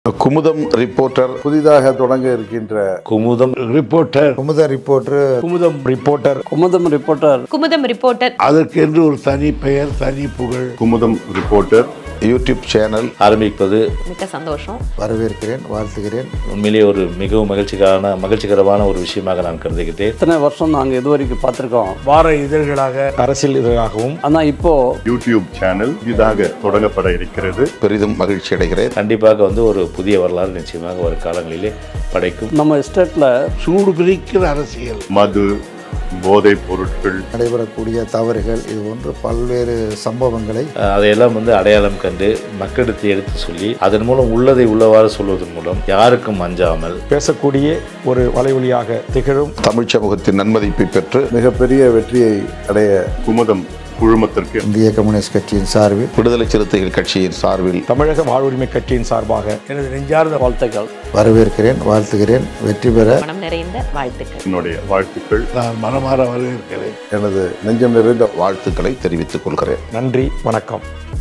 Kumudam reporter புதிதாக தொடங்க இருக்கின்ற குமுதம் ரிப்போர்ட்டர் குமுத reporter Kumudam reporter Kumudam reporter Kumudam reporter அதற்கென்று ஒரு தனி பெயர் தனி புகழ் குமுதம் ரிப்போர்ட்டர் யூடியூப் சேனல் ஆரம்பிப்பது மிக்க சந்தோஷம் வரவேற்கிறேன் வாழ்த்துகிறேன் உண்மையிலேயே ஒரு மிகவும் மகிழ்ச்சிக்கான மகிழ்ச்சிகரமான ஒரு விஷயமாக நான் கருதுகிறேன் இத்தனை வருஷம் நாங்கள் இது வரைக்கும் பார்த்துருக்கோம் வார இதழ்களாக அரசியல் இதழாகவும் ஆனால் இப்போ யூடியூப் சேனல் புதிதாக தொடங்கப்பட இருக்கிறது பெரிதும் மகிழ்ச்சி அடைகிறேன் கண்டிப்பாக வந்து ஒரு புதிய வரலாறு நிச்சயமாக ஒரு காலங்களிலே படைக்கும் நம்ம எஸ்டேட்டில் சூடு பிரிக்கிற அரசியல் மது போதைப் பொருட்கள் நடைபெறக்கூடிய தவறுகள் இது போன்று பல்வேறு சம்பவங்களை அஹ், அதையெல்லாம் வந்து அடையாளம் கண்டு மக்களிடத்தை எடுத்து சொல்லி அதன் மூலம் உள்ளதை உள்ளவாறு சொல்வதன் மூலம் யாருக்கும் அஞ்சாமல் பேசக்கூடிய ஒரு வலைவலியாக திகழும் தமிழ் சமூகத்தின் நன்மதிப்பை பெற்று மிகப்பெரிய வெற்றியை அடைய குமுதம் குழுமத்திற்கு இந்திய கம்யூனிஸ்ட் கட்சியின் சார்பில் விடுதலை சிறுத்தைகள் கட்சியின் சார்பில் தமிழக வாழ்வுரிமை கட்சியின் சார்பாக எனது நெஞ்சார்ந்த வாழ்த்துக்கள் வரவேற்கிறேன் வாழ்த்துகிறேன் வெற்றி பெற மனம் நிறைந்த வாழ்த்துக்கள் என்னுடைய வாழ்த்துக்கள் நான் மனமாற வரவேற்கிறேன் எனது நெஞ்சம் நிறைந்த வாழ்த்துக்களை தெரிவித்துக் கொள்கிறேன் நன்றி வணக்கம்